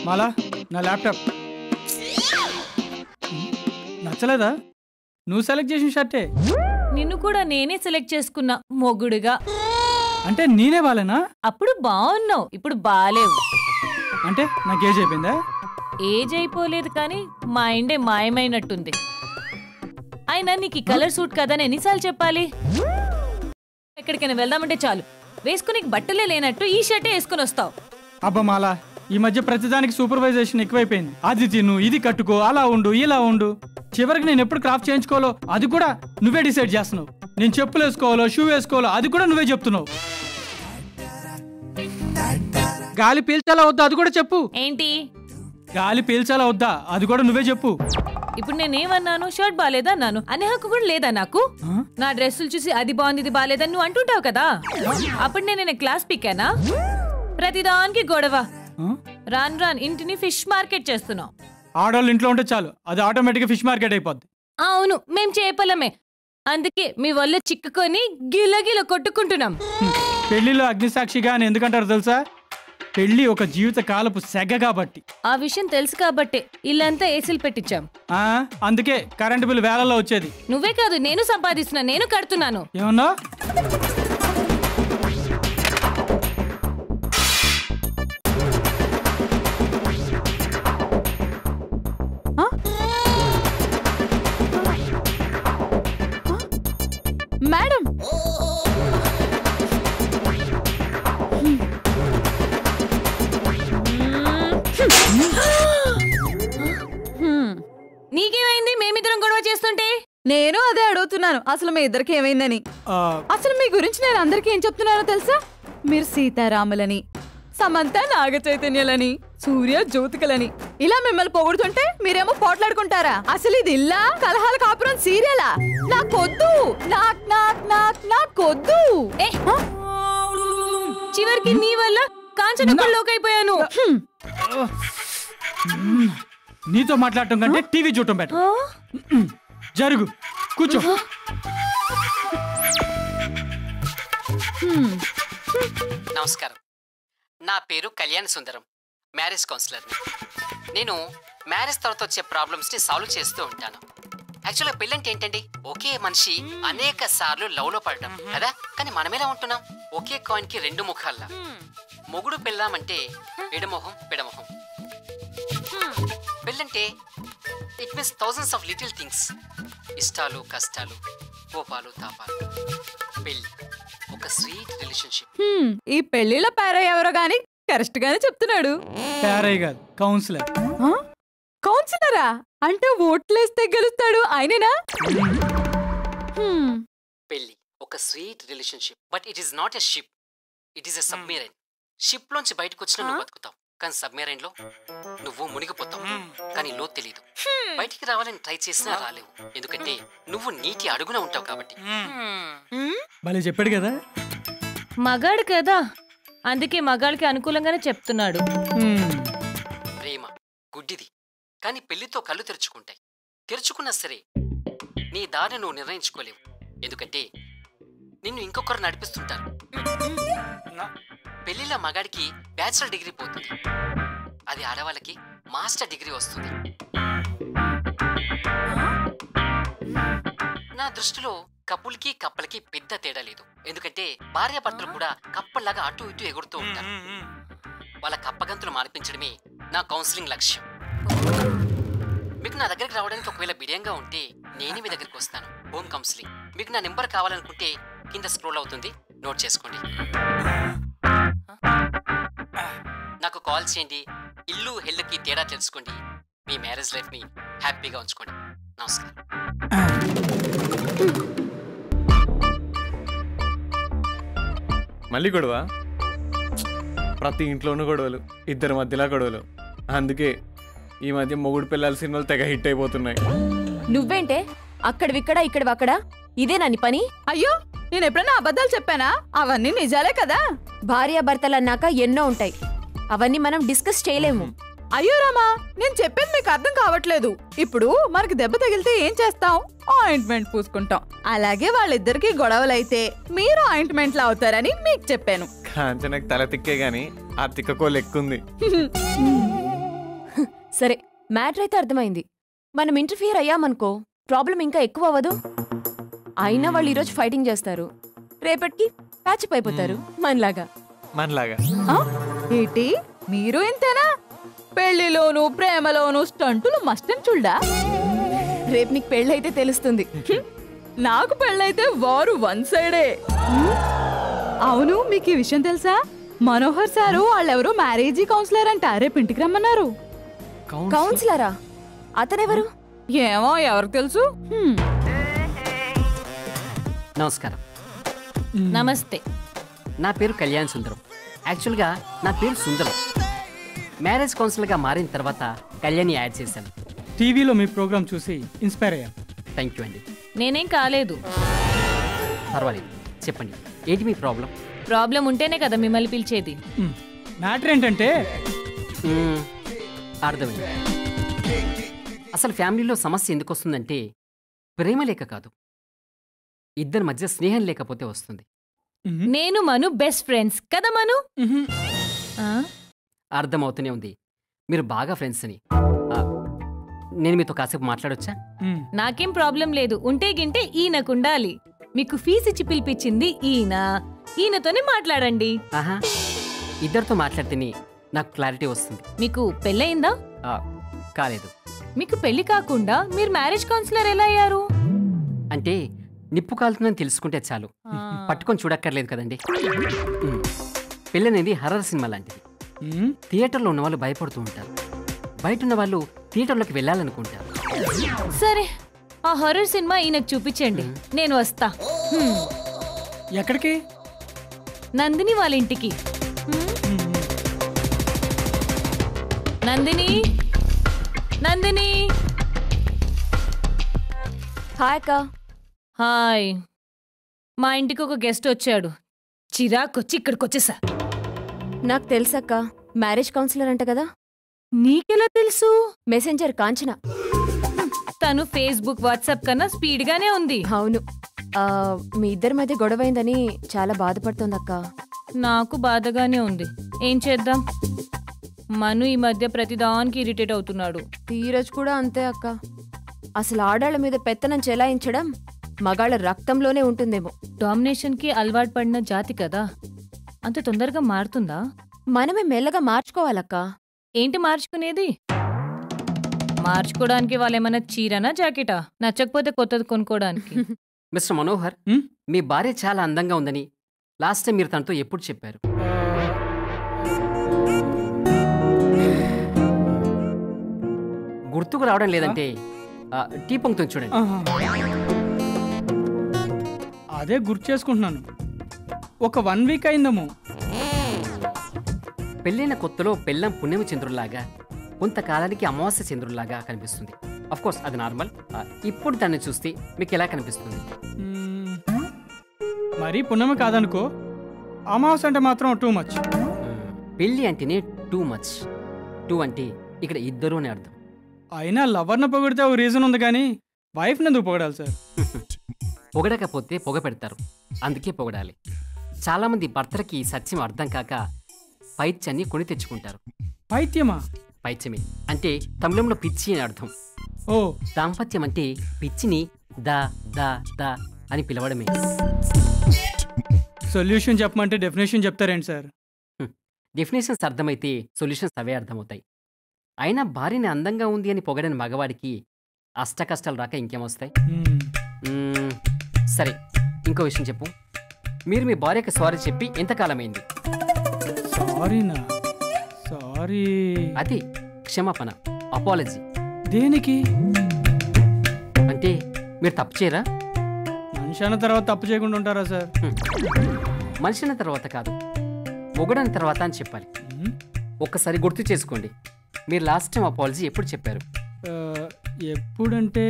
మాలా నా ల్యాప్టాప్ నచ్చలేదా నువ్వు సెలెక్ట్ చేసిన షర్టే నిన్ను కూడా నేనే సెలెక్ట్ చేసుకున్నా మొగుడుగా అంటే నేనే బాలేనా అప్పుడు బాగున్నావు ఇప్పుడు బాలేవు అంటే నాకు ఏజ్ అయిపోయిందా ఏజ్ అయిపోలేదు కానీ మైండే మాయమైనట్టుంది అయినా నీకు ఈ కలర్ సూట్ కదని ఎన్నిసార్లు చెప్పాలి ఎక్కడికైనా వెళ్దామంటే చాలు వేసుకుని బట్టలే లేనట్టు ఈ షర్టే వేసుకుని వస్తావు అబ్బా మాలా ఈ మధ్య ప్రతిదానికి సూపర్వైజేషన్ ఎక్కువైపోయింది అది తిను ఇది కట్టుకో అలా ఉండు ఇలా ఉండు చివరికి నేను ఎప్పుడు క్రాఫ్ట్ చేయించుకోవాలో అది కూడా నువ్వే డిసైడ్ చేస్తున్నావు నేను చెప్పులు వేసుకోవాలో షూ వేసుకోవాలో అది కూడా నువ్వే చెప్తున్నావు గాలి పీల్చాలా వద్దా అది కూడా చెప్పు ఏంటి గాలి పీల్చాలా వద్దా అది కూడా నువ్వే చెప్పు ఇప్పుడు నేనేమన్నాను షర్ట్ బాలేదా అన్నాను అనే హక్కు కూడా లేదా నాకు ఆ? నా డ్రెస్సులు చూసి అది బాగుంది ఇది బాలేదని నువ్వు అంటుంటావు కదా అప్పుడు నేను నేను క్లాస్ పిక్కానా ప్రతిదానికి గొడవ ఆ? రాను రాను ఇంటిని ఫిష్ మార్కెట్ చేస్తున్నావు ఆడవాళ్ళు ఇంట్లో ఉంటే చాలు అది ఆటోమేటిక్గా ఫిష్ మార్కెట్ అయిపోద్ది అవును మేం చేపలమే అందుకే మీ వల్ల చిక్కుకొని గిలగిల కొట్టుకుంటున్నాం హ్మ్. పెళ్లిలో అగ్నిసాక్షిగా అని ఎందుకంటారు తెలుసా పెళ్లి ఒక జీవిత కాలపు సెగ కాబట్టి ఆ విషయం తెలుసు కాబట్టే ఇల్లంతా ఏసీలు పెట్టించాం ఆ అందుకే కరెంటు బిల్లు వేలలో వచ్చేది నువ్వే కాదు నేను సంపాదిస్తున్నా నేను కడుతున్నాను ఏమన్నా మేడం నీకేమైంది మేమిద్దరం గొడవ చేస్తుంటే నేను అదే అడుగుతున్నాను అసలు మీ ఇద్దరికి ఏమైందని ఆ, అసలు మీ గురించి నేను అందరికీ ఏం చెప్తున్నానో తెలుసా మీరు సీతారాములని సమంత నాగ చైతన్యలని సూర్య జ్యోతికలని ఇలా మిమ్మల్ని పొగుడుతుంటే మీరేమో పోట్లాడుకుంటారా అసలు ఇది ఇల్లా కలహాల కాపురం సీరియలా నాకొద్దు నాక్ నాక్ నాక్ నాకొద్దు ఏ చివరికి నీ వల్ల కాంచన లోకైపోయాను నీతో మాట్లాడటం కంటే టీవీ చూడటం బెటర్ జరుగు కూర్చో నమస్కారం నా పేరు కళ్యాణ్ సుందరం మ్యారేజ్ కౌన్సిలర్ని నేను మ్యారేజ్ తర్వాత వచ్చే ప్రాబ్లమ్స్ని సాల్వ్ చేస్తూ ఉంటాను యాక్చువల్గా పెళ్ళంటే ఏంటండి ఒకే మనిషి అనేక సార్లు లవ్లో పడడం కదా కానీ మనమేలా ఉంటున్నాం ఒకే కాయిన్ కి రెండు ముఖాల్లా మొగుడు పెళ్ళామంటే ఎడమొహం పెడమొహం పెళ్ళంటే it means thousands of little things ఇష్టాలు కష్టాలు కోపాలు తాపాలు పెళ్ళి ఒక స్వీట్ రిలేషన్షిప్ హ్మ్, ఈ పెళ్లిళ్ళ పేర ఎవరో గాని కరెక్ట్ గానే చెప్తున్నాడు పేరయ్య కాదు కౌన్సిలర్ ఆ? కౌన్సిలరా అంటే ఓట్లేస్తే గెలుస్తాడు ఆయనేనా హ్మ్, పెళ్లి ఒక sweet relationship but it is not a ship it is a submarine ship లోంచి బయటకు వచ్చిన నువ్వు బతుకుతావు కానీ సబ్మెరైన్ లో నువ్వు మునిగిపోతావు కానీ లో తెలీదు బయటికి రావాలని ట్రై చేసినా రాలేవు ఎందుకంటే నువ్వు నీటి అడుగున ఉంటావు కాబట్టి భలే చెప్పాడు కదా మగాడు కదా అందుకే మగాడికి అనుకూలంగానే చెప్తున్నాడు హ్మ్. ప్రేమ గుడ్డిది కానీ పెళ్లితో కళ్ళు తెరుచుకుంటాయి తెరుచుకున్నా సరే నీ దారి నువ్వు నిర్ణయించుకోలేవు ఎందుకంటే నిన్ను ఇంకొకరు నడిపిస్తుంటారు పెళ్లిలో మగాడికి బ్యాచిలర్ డిగ్రీ పోతుంది అది ఆడవాళ్ళకి మాస్టర్ డిగ్రీ వస్తుంది నా దృష్టిలో కప్పులకి కప్పలకి పెద్ద తేడా లేదు ఎందుకంటే భార్యాభర్తలు కూడా కప్పల్లాగా అటు ఇటు ఎగురుతూ ఉంటారు వాళ్ళ కప్పగంతులు మార్పించడమే నా కౌన్సిలింగ్ లక్ష్యం మీకు నా దగ్గరికి రావడానికి ఒకవేళ బిడియంగా ఉంటే నేనే మీ దగ్గరికి వస్తాను హోమ్ కౌన్సిలింగ్ మీకు నా నెంబర్ కావాలనుకుంటే కింద స్క్రోల్ అవుతుంది నోట్ చేసుకోండి నాకు కాల్ చేయండి ఇల్లు హెల్లుకి తేడా తెలుసుకోండి మీ మ్యారేజ్ లైఫ్ని హ్యాపీగా ఉంచుకోండి నమస్కారం మళ్ళీ గొడవ ప్రతి ఇంట్లోనూ గొడవలు ఇద్దరి మధ్యలో గొడవలు అందుకే ఈ మధ్య మొగుడు పిల్లల సినిమాలు తెగ హిట్ అయిపోతున్నాయి నువ్వేంటే అక్కడివిక్కడ ఇక్కడివక్కడ ఇదే నని పని అయ్యో నేను ఎప్పుడైనా అబద్ధాలు చెప్పానా అవన్నీ నిజాలే కదా భార్యాభర్తలన్నాక ఎన్నో ఉంటాయి అవన్నీ మనం డిస్కస్ చేయలేము అయ్యో రామా నేను చెప్పేది మీకు అర్థం కావట్లేదు ఇప్పుడు మనకి దెబ్బ తగిలితే ఏం చేస్తాం ఆయింట్మెంట్ పూసుకుంటాం అలాగే వాళ్ళిద్దరికి గొడవలైతే మీరు ఆయింట్మెంట్లు అవుతారని మీకు చెప్పాను కాంచనకు తల తిక్కే గాని ఆ తిక్కకోలు ఎక్కుంది సరే మ్యాటర్ అయితే అర్థమైంది మనం ఇంటర్ఫియర్ అయ్యామనుకో ప్రాబ్లం ఇంకా ఎక్కువ అవ్వదు అయినా వాళ్ళు ఈరోజు ఫైటింగ్ చేస్తారు రేపటికి ప్యాచప్ అయిపోతారు మనలాగా మనలాగా ఆ? ఏంటి మీరు ఇంతేనా పెళ్లిలోను ప్రేమలోను స్టంటులు మస్టన్ చూడా రేపు నీకు పెళ్ళైతే తెలుస్తుంది నాకు పెళ్ళైతే వారు వన్ సైడే హ్మ్? అవును మీకు ఈ విషయం తెలుసా మనోహర్ సారు వాళ్ళెవరో మ్యారేజీ కౌన్సిలర్ అంట రేపు ఇంటికి రమ్మన్నారు కౌన్సిలరా అతనెవరు ఏమో ఎవరికి తెలుసు హ్మ్. నమస్కారం నమస్తే నా పేరు కళ్యాణ్ సుందరం యాక్చువల్గా నా పేరు సుందరం మ్యారేజ్ కౌన్సిలర్గా మారిన తర్వాత కళ్యాణి యాడ్ చేశాను టీవీలో మీ ప్రోగ్రామ్ చూసి ఇన్స్పైర్ అయ్యాను థ్యాంక్ యూ అండి నేనేం కాలేదు పర్వాలేదు చెప్పండి ఏంటి మీ ప్రాబ్లం ప్రాబ్లం ఉంటేనే కదా మిమ్మల్ని పిలిచేది మ్యాటర్ ఏంటంటే మ్మ్, అర్థమైంది అసలు ఫ్యామిలీలో సమస్య ఎందుకు వస్తుందంటే ప్రేమ లేక కాదు ఇద్దరి మధ్య స్నేహం లేకపోతే వస్తుంది మ్మ్. నేను మను బెస్ట్ ఫ్రెండ్స్ కదా మను మ్మ్. ఆ? అర్థమవుతూనే ఉంది మీరు బాగా ఫ్రెండ్స్ అని ఆ, నేను మీతో కాసేపు మాట్లాడొచ్చా మ్మ్. నాకేం ప్రాబ్లం లేదు ఉంటే గింటే ఈయనకుండాలి మీకు ఫీజు ఇచ్చి పిలిపించింది ఈయన ఈయనతోనే మాట్లాడండి ఆహా ఇద్దరితో మాట్లాడితేనే నాకు క్లారిటీ వస్తుంది మీకు పెళ్ళయిందా ఆ, కాలేదు మీకు పెళ్లి కాకుండా మీరు మ్యారేజ్ కౌన్సిలర్ ఎలా అయ్యారు అంటే నిప్పు కాలుతుందని తెలుసుకుంటే చాలు పట్టుకొని చూడక్కర్లేదు కదండి మ్మ్. పెళ్ళనేది హర్రర్ సినిమా లాంటిది మ్మ్. థియేటర్లో ఉన్న వాళ్ళు భయపడుతూ ఉంటారు బయట ఉన్న వాళ్ళు థియేటర్లోకి వెళ్ళాలనుకుంటారు సరే ఆ హర్రర్ సినిమా ఈయనకు చూపించండి నేను వస్తా హ్మ్. ఎక్కడికి నందిని వాళ్ళ ఇంటికి హ్మ్. నందిని నందిని హాయ్ అక్క హాయ్ మా ఇంటికి ఒక గెస్ట్ వచ్చాడు చిరాకొచ్చి ఇక్కడికి వచ్చేసా నాకు తెలుసక్క మ్యారేజ్ కౌన్సిలర్ అంట కదా నీకెలా తెలుసు మెసెంజర్ కాంచన తను ఫేస్బుక్ వాట్సాప్ కన్నా స్పీడ్ గానే ఉంది అవును ఆ, మీ ఇద్దరి మధ్య గొడవైందని చాలా బాధపడుతోందక్క నాకు బాధగానే ఉంది ఏం చేద్దాం మను ఈ మధ్య ప్రతిదానికి ఇరిటేట్ అవుతున్నాడు ధీరజ్ కూడా అంతే అక్క అసలు ఆడాళ్ళ మీద పెత్తనం చెలాయించడం మగాళ్ళ రక్తంలోనే ఉంటుందేమో డామినేషన్ కి అలవాటు పడిన జాతి కదా అంత తొందరగా మారుతుందా మనమే మెల్లగా మార్చుకోవాలక్క ఏంటి మార్చుకునేది మార్చుకోవడానికి వాళ్ళేమన్నా చీరనా జాకెటా నచ్చకపోతే కొత్తది కొనుక్కోవడానికి మిస్టర్ మనోహర్ మ్మ్? మీ భార్య చాలా అందంగా ఉందని లాస్ట్ టైం మీరు తనతో ఎప్పుడు చెప్పారు గుర్తుకు రావడం లేదంటే ఆ, టీ పొంగుతుంది చూడండి ఆహా. అదే గుర్తు చేసుకుంటున్నాను ఒక వన్ వీక్ అయిందేమో పెళ్ళైన కొత్తలో పెళ్ళం పుణ్యమ చంద్రుల్లాగా కొంతకాలానికి అమావాస్య చంద్రుల్లాగా కనిపిస్తుంది అఫ్ కోర్స్ అది నార్మల్ ఆ, ఇప్పుడు దాన్ని చూస్తే మీకు ఎలా కనిపిస్తుంది మ్మ్. మరీ పుణ్యమి కాదనుకో అమావాస్య అంటే మాత్రం టూ మచ్ మ్మ్. పెళ్ళి అంటేనే టూ మచ్ టూ అంటే ఇక్కడ ఇద్దరు అని అర్థం అయినా లవర్ను పొగిడితే ఓ రీజన్ ఉంది కానీ వైఫ్ని ఎందుకు పొగడాలి సార్ పొగడకపోతే పొగ పెడతారు అందుకే పొగడాలి చాలామంది భర్తలకి ఈ సత్యం అర్థం కాక పైత్యాన్ని కొని తెచ్చుకుంటారు పైత్యమా పైత్యమే అంటే తమిళంలో పిచ్చి అని అర్థం ఓ దాంపత్యం అంటే పిచ్చిని దా దా దా అని పిలవడమే సొల్యూషన్ చెప్పమంటే డెఫినేషన్ చెప్తారేంటి సార్ డెఫినేషన్స్ అర్థమైతే సొల్యూషన్స్ అవే అర్థమవుతాయి అయినా భార్యని అందంగా ఉంది అని పొగడని మగవాడికి అష్ట కష్టాలు రాక ఇంకేమొస్తాయి మ్మ్. మ్మ్, సరే ఇంకో విషయం చెప్పు మీరు మీ భార్యకి సారీ చెప్పి ఎంతకాలమైంది సారీనా సారీ అది క్షమాపణ అపాలజీ దేనికి అంటే మీరు తప్పు చేయరా మనిషి అన్న తర్వాత తప్పు చేయకుండా ఉంటారా సార్ హ్మ్. మనిషిన తర్వాత కాదు మొగుడని తర్వాత అని చెప్పాలి మ్మ్. ఒక్కసారి గుర్తు చేసుకోండి మీరు లాస్ట్ టైం అపాలజీ ఎప్పుడు చెప్పారు ఆ, ఎప్పుడంటే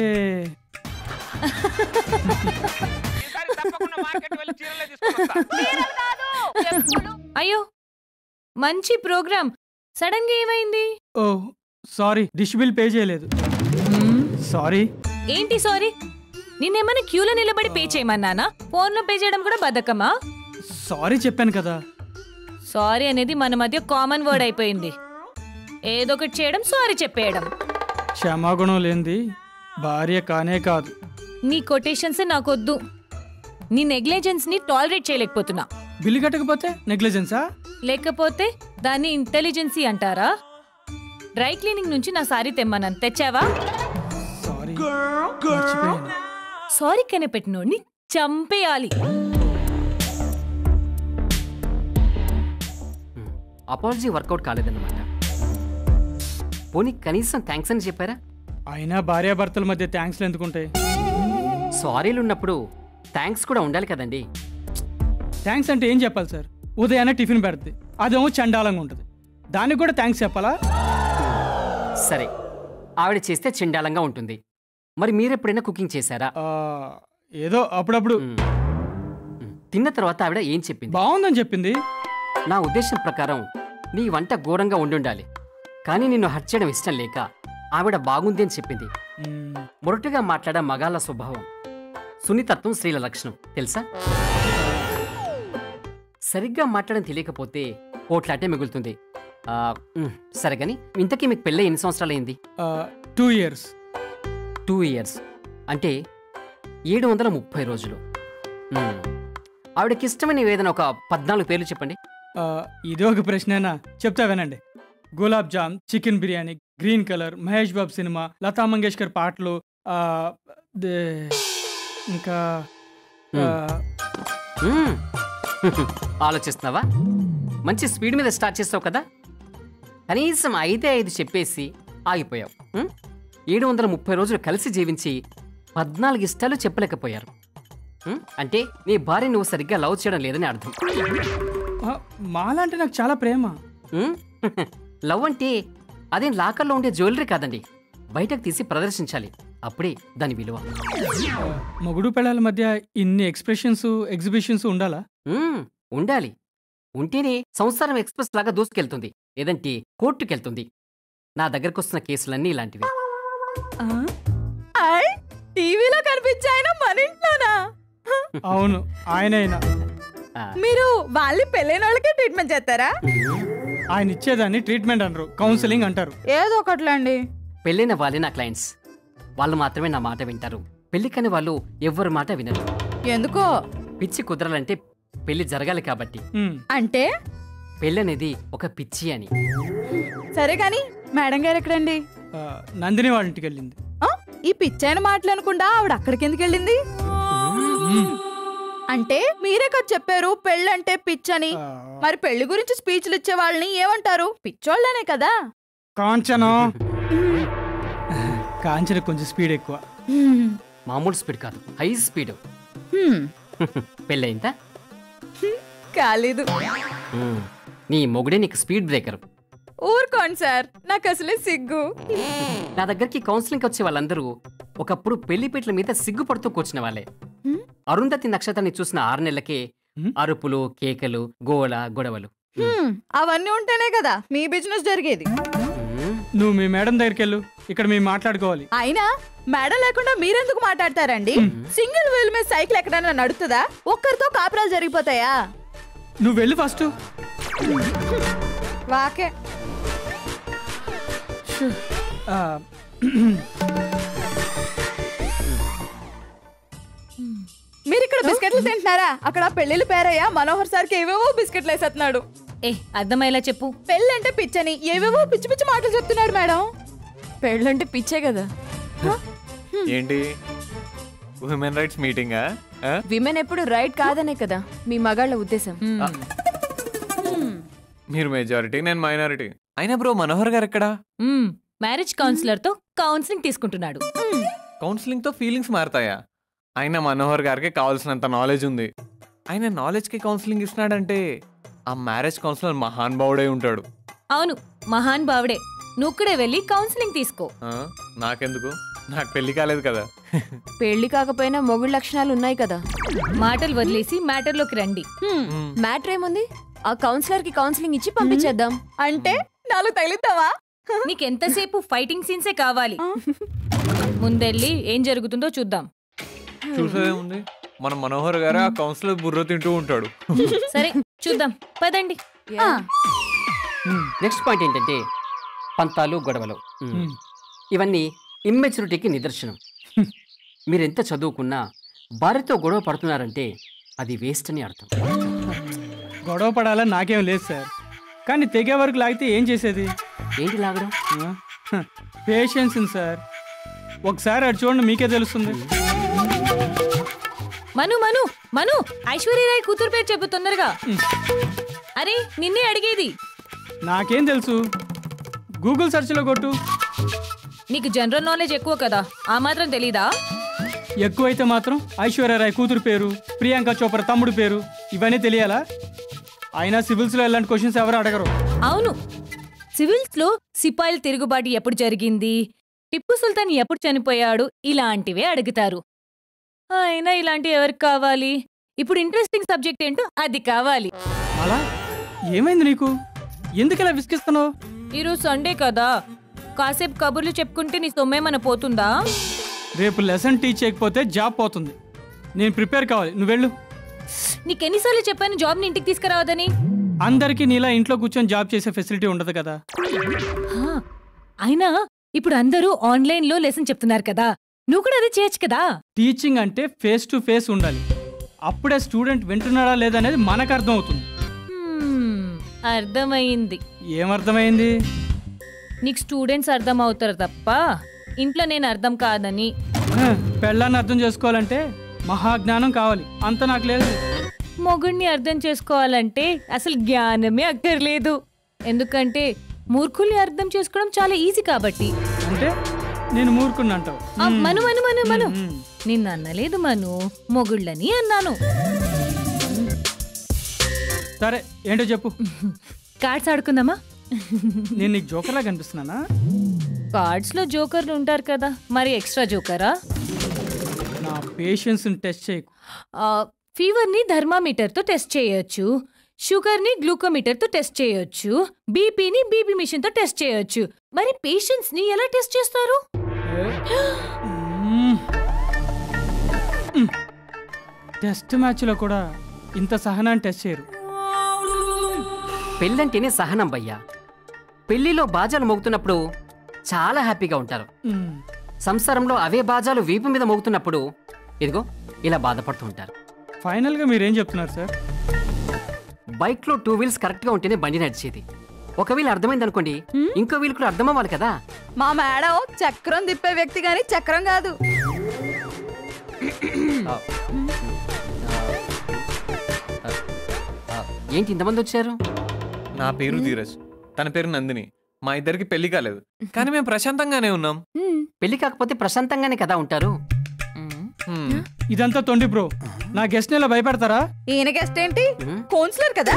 అయ్యో మంచి ప్రోగ్రామ్ సడన్ గా ఏమైంది ఓ సారీ డిష్ బిల్ పే చేయలేదు సారీ ఏంటి సారీ నిన్నేమైనా క్యూలో నిలబడి పే చేయమన్నానా ఫోన్లో పే చేయడం కూడా బద్ధకమా సారీ చెప్పాను కదా సారీ అనేది మన మధ్య కామన్ వర్డ్ అయిపోయింది ఏదో ఒకటి చేయడం సారీ చెప్పేయడం క్షమాగుణం లేనిది భార్య కానే కాదు నీ కొటేషన్స్ నాకొద్దు నీ నెగ్లిజెన్స్ ని టాలరేట్ చేయలేకపోతున్నా బిల్లు కట్టకపోతే నెగ్లిజెన్సా లేకపోతే దాన్ని ఇంటెలిజెన్సీ అంటారా డ్రై క్లీనింగ్ నుంచి నా సారీ తెమ్మన్నాను తెచ్చావా సారీ మర్చిపోయాను సారీ కనే పెట్టినోడిని చంపేయాలి అపాలజీ వర్కౌట్ కాలేదన్నమాట పోనీ కనీసం థ్యాంక్స్ అని చెప్పారా అయినా భార్యాభర్తల మధ్య థ్యాంక్స్లు ఎందుకుంటాయి సారీలు ఉన్నప్పుడు థ్యాంక్స్ కూడా ఉండాలి కదండి థ్యాంక్స్ అంటే ఏం చెప్పాలి సార్ ఉదయాన్నే టిఫిన్ పెడుతుంది అదేమో చండాలంగా ఉంటుంది దానికి కూడా థ్యాంక్స్ చెప్పాలా సరే ఆవిడ చేస్తే చెండాలంగా ఉంటుంది మరి మీరెప్పుడైనా కుకింగ్ చేశారా ఆ, ఏదో అప్పుడప్పుడు మ్మ్. మ్మ్. తిన్న తర్వాత ఆవిడ ఏం చెప్పింది బాగుందని చెప్పింది నా ఉద్దేశం ప్రకారం నీ వంట ఘోరంగా ఉండుండాలి కానీ నిన్ను హర్ట్ చేయడం ఇష్టం లేక ఆవిడ బాగుంది అని చెప్పింది మ్మ్. మొరటుగా మాట్లాడే మగాళ్ళ స్వభావం సున్నితత్వం స్త్రీల లక్షణం తెలుసా సరిగ్గా మాట్లాడడం తెలియకపోతే పోట్లాటే మిగులుతుంది ఆ, మ్, సరే కానీ ఇంతకీ మీకు పెళ్ళి ఎన్ని సంవత్సరాలైంది ఆ, టూ ఇయర్స్ టూ ఇయర్స్ అంటే ఏడు వందల ముప్పై రోజులు మ్, ఆవిడకి ఇష్టమైన ఏదైనా ఒక పద్నాలుగు పేర్లు చెప్పండి ఆ, ఇది ఒక ప్రశ్నేనా చెప్తా వినండి gulab jamun chicken biryani green colour Mahesh Babu cinema Lata Mangeshkar పాటలు ఆ, దే- ఇంకా ఆ, మ్మ్. ఆలోచిస్తున్నావా మంచి స్పీడ్ మీద స్టార్ట్ చేస్తావు కదా కనీసం ఐదే ఐదు చెప్పేసి ఆగిపోయావు మ్మ్? ఏడు వందల ముప్పై రోజులు కలిసి జీవించి పద్నాలుగు ఇష్టాలు చెప్పలేకపోయారు మ్మ్? అంటే నీ భార్య నువ్వు సరిగ్గా లవ్ చేయడం లేదని అర్థం ఆ, మాలంటే నాకు చాలా ప్రేమ మ్మ్? లవ్ అంటే అదేం లాకర్లో ఉండే జ్యువెలరీ కాదండి బయటకు తీసి ప్రదర్శించాలి అప్పుడే దాని విలువ ఆ, మొగుడు పెళ్ళాల మధ్య ఇన్ని ఎక్స్ప్రెషన్స్ ఎగ్జిబిషన్స్ ఉండాలా మ్మ్, ఉండాలి ఉంటేనే సంసారం ఎక్స్ప్రెస్ లాగా దూసుకెళ్తుంది లేదంటే కోర్టుకెళ్తుంది నా దగ్గరకు వస్తున్న కేసులన్నీ ఇలాంటివి ఆయ్, టీవీలో కనిపించే ఆయన మన ఇంట్లోనా అవును ఆయనైనా ఆ, మీరు వాళ్ళని పెళ్ళైన వాళ్ళకే ట్రీట్మెంట్ చేస్తారా ఆయన ఇచ్చేదాన్ని ట్రీట్మెంట్ అనరు కౌన్సిలింగ్ అంటారు ఏదో ఒకట్లండి పెళ్ళైన వాళ్ళే నా క్లయింట్స్ వాళ్ళు మాత్రమే నా మాట వింటారు పెళ్లి కాని వాళ్ళు ఎవ్వరి మాట వినరు ఎందుకో పిచ్చి కుదరాలంటే పెళ్లి జరగాలి కాబట్టి మ్మ్. అంటే పెళ్ళి అనేది ఒక పిచ్చి అని సరే కాని మేడం గారు ఎక్కడండి ఆ, నందిని వాళ్ళ ఇంటికి వెళ్ళింది ఆ, ఈ పిచ్చైన మాటలు అనుకుండా ఆవిడ అక్కడికి ఎందుకు వెళ్ళింది అంటే మీరే కదా చెప్పారు పెళ్ళంటే పిచ్చని ఆ, మరి పెళ్లి గురించి స్పీచ్లు ఇచ్చే వాళ్ళని ఏమంటారు పిచ్చోళ్ళనే కదా కాంచనం కాంచన కొంచెం స్పీడ్ ఎక్కువ హ్మ్. మామూలు స్పీడ్ కాదు హై స్పీడ్ హ్మ్. పెళ్ళయిందా కాలేదు మ్మ్. నీ మొగుడే నీకు స్పీడ్ బ్రేకర్ ఊరుకోండి సార్ నాకు అసలే సిగ్గు నా దగ్గరికి కౌన్సిలింగ్ వచ్చే వాళ్ళందరూ ఒకప్పుడు పెళ్లిపీటల మీద సిగ్గుపడుతూ కూర్చున్న వాళ్ళే హ్మ్? అరుంధతి నక్షత్రాన్ని చూసిన ఆరు నెలలకే హ్మ్? అరుపులు కేకలు గోల గొడవలు హ్మ్. అవన్నీ ఉంటేనే కదా మీ బిజినెస్ జరిగేది మ్మ్. నువ్వు మీ మేడం దగ్గరికి వెళ్ళు ఇక్కడ మేము మాట్లాడుకోవాలి అయినా మేడం లేకుండా మీరెందుకు మాట్లాడతారండి సింగిల్ వీల్ మీద సైకిల్ ఎక్కడైనా నడుతుందా ఒక్కరితో కాపురాలు జరిగిపోతాయా నువ్వు వెళ్ళు ఫస్ట్ వాకే ఆ, మీరు ఇక్కడ బిస్కెట్లు తింటున్నారా అక్కడ పెళ్లిళ్ళు పేరయ్యా మనోహర్ సార్కి ఏవేవో బిస్కెట్లు వేసేస్తున్నాడు ఏ అర్థమయ్యేలా చెప్పు పెళ్ళంటే పిచ్చని ఏవేవో పిచ్చి పిచ్చి మాటలు చెప్తున్నాడు మేడం పెళ్ళంటే పిచ్చే కదా ఏంటి ఉమెన్ రైట్స్ మీటింగా విమెన్ ఎప్పుడు రైట్ కాదనే కదా మీ మగాళ్ళ ఉద్దేశం మీరు మెజారిటీ నేను మైనారిటీ అయినా బ్రో మనోహర్ గారు ఎక్కడా మ్మ్. మ్యారేజ్ కౌన్సిలర్ తో కౌన్సిలింగ్ తీసుకుంటున్నాడు కౌన్సిలింగ్ తో ఫీలింగ్స్ మారతాయా అయినా మనోహర్ గారికి కావాల్సినంత నాలెడ్జ్ ఉంది ఆయన నాలెడ్జ్ కి కౌన్సిలింగ్ ఇస్తున్నాడంటే ఆ మ్యారేజ్ కౌన్సిలర్ మహాన్ భావుడై ఉంటాడు అవును మహాన్ బావుడే నువ్వు కూడా వెళ్ళి కౌన్సిలింగ్ తీసుకో ఆ, నాకెందుకు నాకు పెళ్లి కాలేదు కదా పెళ్లి కాకపోయినా మొగుడు లక్షణాలు ఉన్నాయి కదా మాటలు వదిలేసి మ్యాటర్లోకి రండి మ్యాటర్ ఏముంది ఆ కౌన్సిలర్ కి కౌన్సిలింగ్ ఇచ్చి పంపించేద్దాం అంటే నాలుగు తగిలిద్దామా నీకెంతసేపు ఫైటింగ్ సీన్సే కావాలి ముందెళ్ళి ఏం జరుగుతుందో చూద్దాం చూసేదేముంది మన మనోహర్ గారు ఆ కౌన్సిలర్ బుర్ర తింటూ ఉంటాడు సరే చూద్దాం పదండి ఆ, నెక్స్ట్ పాయింట్ ఏంటంటే పంతాలు గొడవలు ఉమ్. హ్మ్. ఇవన్నీ ఇమ్మెచ్యూరిటీకి నిదర్శనం మీరెంత చదువుకున్నా భార్యతో గొడవ పడుతున్నారంటే అది వేస్ట్ అని అర్థం గొడవ పడాలని నాకేం లేదు సార్ కానీ తెగే వరకు లాగితే ఏం చేసేది ఏంటి లాగడం పేషెన్స్ సార్ ఒకసారి అటు చూడండి మీకే తెలుస్తుంది మను మను మను ఐశ్వర్యరాయ్ కూతురు పేరు చెప్పు తొందరగా అరే నిన్నే అడిగేది నాకేం తెలుసు గూగుల్ సెర్చ్లో కొట్టు నీకు జనరల్ నాలెడ్జ్ ఎక్కువ కదా ఆ మాత్రం తెలీదా ఎక్కువైతే మాత్రం ఐశ్వర్యరాయ్ కూతురు పేరు ప్రియాంక చోప్రా తమ్ముడు పేరు ఇవన్నీ తెలియాలా అయినా సివిల్స్లో ఇలాంటి క్వశ్చన్స్ ఎవరు అడగరు అవును సివిల్స్ లో సిపాయిల తిరుగుబాటు ఎప్పుడు జరిగింది టిప్పు సుల్తాన్ ఎప్పుడు చనిపోయాడు ఇలాంటివే అడుగుతారు అయినా ఇలాంటివి ఎవరికి కావాలి ఇప్పుడు ఇంట్రెస్టింగ్ సబ్జెక్ట్ ఏంటో అది కావాలి అలా ఏమైంది నీకు ఎందుకు ఇలా విసిగిస్తున్నావు ఈరోజు సండే కదా కాసేపు కబుర్లు చెప్పుకుంటే నీ సొమ్మేమన్నా పోతుందా రేపు లెసన్ టీచ్ చేయకపోతే జాబ్ పోతుంది నేను ప్రిపేర్ కావాలి నువ్వు వెళ్ళు నీకెన్నిసార్లు చెప్పాను జాబ్ని ఇంటికి తీసుకురావద్దని అందరికీ నీలా ఇంట్లో కూర్చొని జాబ్ చేసే ఫెసిలిటీ ఉండదు కదా హా, అయినా ఇప్పుడు అందరూ ఆన్లైన్ లో లెసన్ చెప్తున్నారు కదా నువ్వు కూడా అదే చేయొచ్చు కదా టీచింగ్ అంటే ఫేస్ టు ఫేస్ ఉండాలి అప్పుడే స్టూడెంట్ వింటున్నాడా లేదనేది మనకు అర్థం అవుతుంది హ్మ్, అర్థమైంది ఏమర్థమైంది నీకు స్టూడెంట్స్ అర్థం అవుతారు తప్ప ఇంట్లో నేను అర్థం కాదని హ, పెళ్ళాన్ని అర్థం చేసుకోవాలంటే మహాజ్ఞానం కావాలి అంత నాకు లేదు మొగుడిని అర్థం చేసుకోవాలంటే అసలు జ్ఞానమే అక్కర్లేదు ఎందుకంటే మూర్ఖుల్ని అర్థం చేసుకోవడం చాలా ఈజీ కాబట్టి అంటే నేను మూర్ఖుని అంటావు ఆ, మను మను మను మను మ్మ్. నిన్న అన్నలేదు మను మొగుళ్ళని అన్నాను సరే ఏంటో చెప్పు కార్డ్స్ ఆడుకుందామా నేను నీకు జోకర్లా కనిపిస్తున్నానా కార్డ్స్ లో జోకర్లు ఉంటారు కదా మరి ఎక్స్ట్రా జోకరా నా పేషెన్స్ని టెస్ట్ చేయకు ఫీవర్ ని థర్మామీటర్ తో టెస్ట్ చేయొచ్చు షుగర్ ని గ్లూకోమీటర్ తో టెస్ట్ చేయొచ్చు బీపీని బీపీ మిషన్ తో టెస్ట్ చేయొచ్చు మరి పేషెంట్స్ ని ఎలా టెస్ట్ చేస్తారు మ్మ్. మ్మ్. టెస్ట్ మ్యాచ్లో కూడా ఇంత సహనాన్ని టెస్ట్ చేయరు పెళ్ళంటేనే సహనం భయ్యా పెళ్లిలో బాజాలు మోగుతున్నప్పుడు చాలా హ్యాపీగా ఉంటారు మ్మ్. సంసారంలో అవే బాజాలు వీపు మీద మోగుతున్నప్పుడు ఇదిగో ఇలా బాధపడుతూ ఉంటారు ఫైనల్గా మీరేం చెప్తున్నారు సార్ బైక్లో టూ వీల్స్ కరెక్ట్గా ఉంటేనే బండి నడిచేది ఒక వీల్ అర్థమైంది అనుకోండి ఇంకో వీల్ కూడా అర్థం అవ్వాలి కదా మా మేడం చక్రం తిప్పే వ్యక్తి గాని చక్రం కాదు ఆ, ఏంటి ఇంతమంది వచ్చారు నా పేరు ధీరజ్ తన పేరు నందిని మా ఇద్దరికి పెళ్లి కాలేదు కానీ మేము ప్రశాంతంగానే ఉన్నాం పెళ్లి కాకపోతే ప్రశాంతంగానే కదా ఉంటారు హ్మ్. ఇదంతా తొండి బ్రో నా గెస్ట్ ఇలా భయపెడతారా ఈయన గెస్ట్ ఏంటి మ్మ్. కౌన్సిలర్ కదా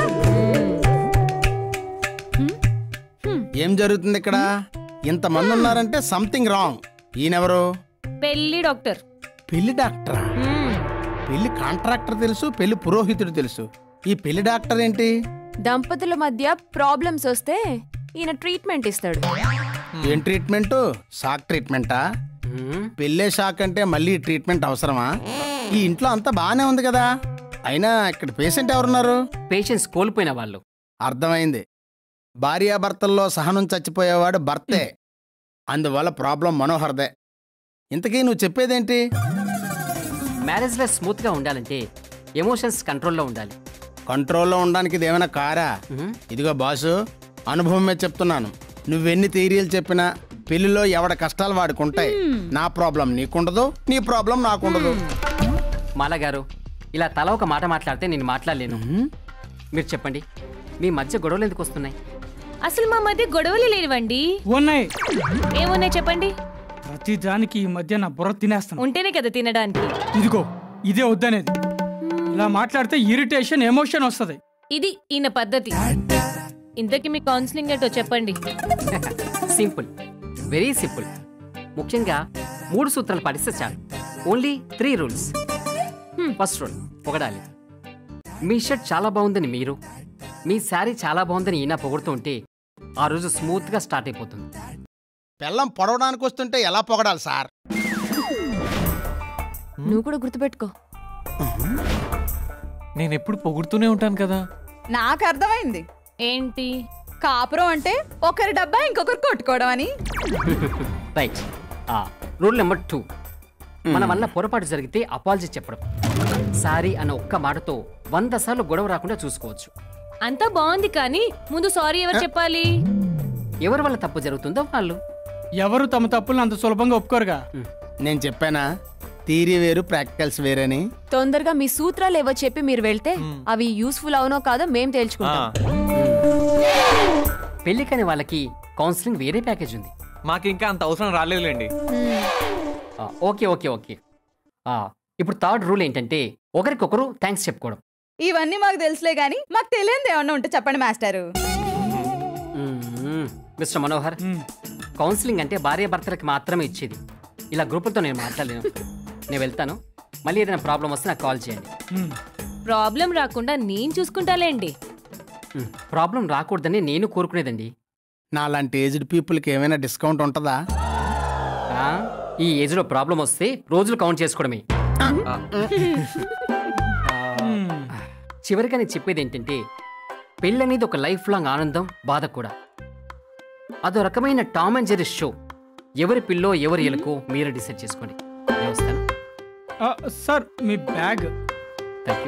ఏం జరుగుతుంది ఇక్కడ ఇంతమంది ఉన్నారంటే సంథింగ్ రాంగ్ ఈయనెవరు పెళ్లి డాక్టర్ పెళ్లి డాక్టరా పెళ్లి కాంట్రాక్టర్ తెలుసు పెళ్లి పురోహితుడు తెలుసు ఈ పెళ్లి డాక్టర్ ఏంటి దంపతుల మధ్య ప్రాబ్లమ్స్ వస్తే ఈయన ట్రీట్మెంట్ ఇస్తాడు ఏం ట్రీట్మెంట్ షాక్ ట్రీట్మెంటా హ్మ్. పెళ్ళే షాక్ అంటే మళ్ళీ ట్రీట్మెంట్ అవసరమా ఈ ఇంట్లో అంతా బాగానే ఉంది కదా అయినా ఇక్కడ పేషెంట్ ఎవరున్నారు పేషెన్స్ కోల్పోయిన వాళ్ళు అర్థమైంది భార్యాభర్తల్లో సహనం చచ్చిపోయేవాడు భర్తే అందువల్ల ప్రాబ్లం మనోహర్దే ఇంతకీ నువ్వు చెప్పేదేంటి మ్యారేజ్ లో స్మూత్ గా ఉండాలంటే ఎమోషన్స్ కంట్రోల్లో ఉండాలి కంట్రోల్లో ఉండడానికి ఇది ఏమైనా కారా హ్మ్. ఇదిగో బాసు అనుభవం మీద చెప్తున్నాను నువ్వెన్ని థియరీలు చెప్పినా పెళ్లిలో ఎవడ కష్టాలు వాడికి ఉంటాయి నా ప్రాబ్లం నీకుండదు నీ ప్రాబ్లం నాకుండదు మాలా గారు ఇలా తల ఒక మాట మాట్లాడితే నేను మాట్లాడలేను మీరు చెప్పండి మీ మధ్య గొడవలు ఎందుకు వస్తున్నాయి అసలు మా మధ్య గొడవలు లేనివ్వండి ఉన్నాయి ఏమున్నాయి చెప్పండి ప్రతి దానికి ఈ మధ్య నా బుర్ర తినేస్తాను ఉంటేనే కదా తినడానికి ఇదిగో ఇదే వద్దనేది ఇలా మాట్లాడితే ఇరిటేషన్ ఎమోషన్ వస్తుంది ఇది ఈయన పద్ధతి ఇంతకీ మీ కౌన్సిలింగ్ ఏంటో చెప్పండి సింపుల్ వెరీ సింపుల్ ముఖ్యంగా మూడు సూత్రాలు పాటిస్తే చాలు only three rules first rule పొగడాలి మీ షర్ట్ చాలా బాగుందని మీరు మీ శారీ చాలా బాగుందని ఈయన పొగుడుతూ ఉంటే ఆ రోజు స్మూత్గా స్టార్ట్ అయిపోతుంది పెళ్ళం పొడవడానికి వస్తుంటే ఎలా పొగడాలి సార్ నువ్వు కూడా గుర్తుపెట్టుకో నేను ఎప్పుడు పొగుడుతూనే ఉంటాను కదా నాకు అర్థమైంది ఏంటి కాపురం అంటే ఒకరి డబ్బా ఇంకొకరు కొట్టుకోవడం అని రైట్ రూల్ నెంబర్ టూ మన వల్ల పొరపాటు జరిగితే అపాలజీ చెప్పడం సారీ అన్న ఒక్క మాటతో వంద సార్లు గొడవ రాకుండా చూసుకోవచ్చు అంతా బాగుంది కానీ ముందు సారీ ఎవరు చెప్పాలి ఎవరి వల్ల తప్పు జరుగుతుందో వాళ్ళు ఎవరు తమ తప్పులను అంత సులభంగా ఒప్పుకోరుగా నేను చెప్పానా థీరీ వేరు ప్రాక్టికల్స్ వేరని తొందరగా మీ సూత్రాలు ఏవో చెప్పి మీరు వెళ్తే అవి యూస్ఫుల్ అవునో కాదో మేం ఆ, తేల్చుకుంటాం పెళ్లికని వాళ్ళకి కౌన్సిలింగ్ వేరే ప్యాకేజ్ ఉంది మాకు ఇంకా అంత అవసరం రాలేదులేండి ఆ, ఓకే ఓకే ఓకే ఆ, ఇప్పుడు థర్డ్ రూల్ ఏంటంటే ఒకరికొకరు థ్యాంక్స్ చెప్పుకోవడం ఇవన్నీ మాకు తెలుసులే గాని మాకు తెలియదు ఏమన్నా ఉంటే చెప్పండి మాస్టారు మ్మ్. మిస్టర్ మనోహర్ మ్మ్. కౌన్సిలింగ్ అంటే భార్య భర్తలకి మాత్రమే ఇచ్చేది ఇలా గ్రూపులతో నేను మాట్లాడలేను నేను వెళ్తాను మళ్ళీ ఏదైనా ప్రాబ్లం వస్తే నాకు కాల్ చేయండి మ్మ్. ప్రాబ్లం రాకుండా నేను చూసుకుంటాలేండి మ్మ్. ప్రాబ్లం రాకూడదని నేను కోరుకునేదండి నాలాంటి ఏజ్డ్ పీపుల్కి ఏమైనా డిస్కౌంట్ ఉంటుందా ఆ, ఈ ఏజ్లో ప్రాబ్లం వస్తే రోజులు కౌంట్ చేసుకోవడమే చివరిగా నేను చెప్పేది ఏంటంటే పెళ్ళి అనేది ఒక లైఫ్ లాంగ్ ఆనందం బాధ కూడా అదో రకమైన టామ్ అండ్ జెరీ షో ఎవరి పిల్లో ఎవరి ఎలుకో మీరే డిసైడ్ చేసుకోండి నేను వస్తాను ఆ, సార్ మీ bag thank you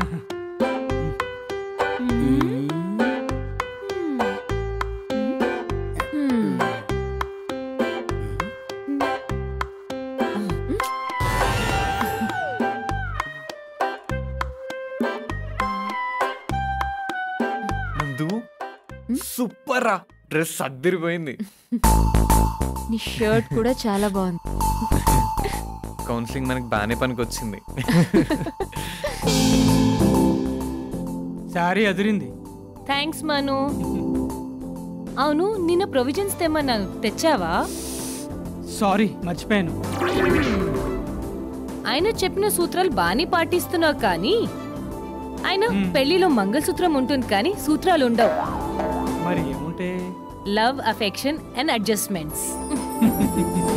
Nandu super రా డ్రెస్ అద్దరిపోయింది నీ షర్ట్ కూడా చాలా బాగుంది కౌన్సిలింగ్ మనకి బాగానే పనికి వచ్చింది శారీ అదిరింది థ్యాంక్స్ మను అవును నిన్న ప్రొవిజన్స్ తెమ్మన్నాను తెచ్చావా సారీ మర్చిపోయాను ఆయన చెప్పిన సూత్రాలు బాగానే పాటిస్తున్నావు కానీ ఆయన పెళ్లిలో మంగళసూత్రం ఉంటుంది కానీ సూత్రాలు ఉండవు మరి ఏముంటే లవ్ అఫెక్షన్ అండ్ అడ్జస్ట్మెంట్స్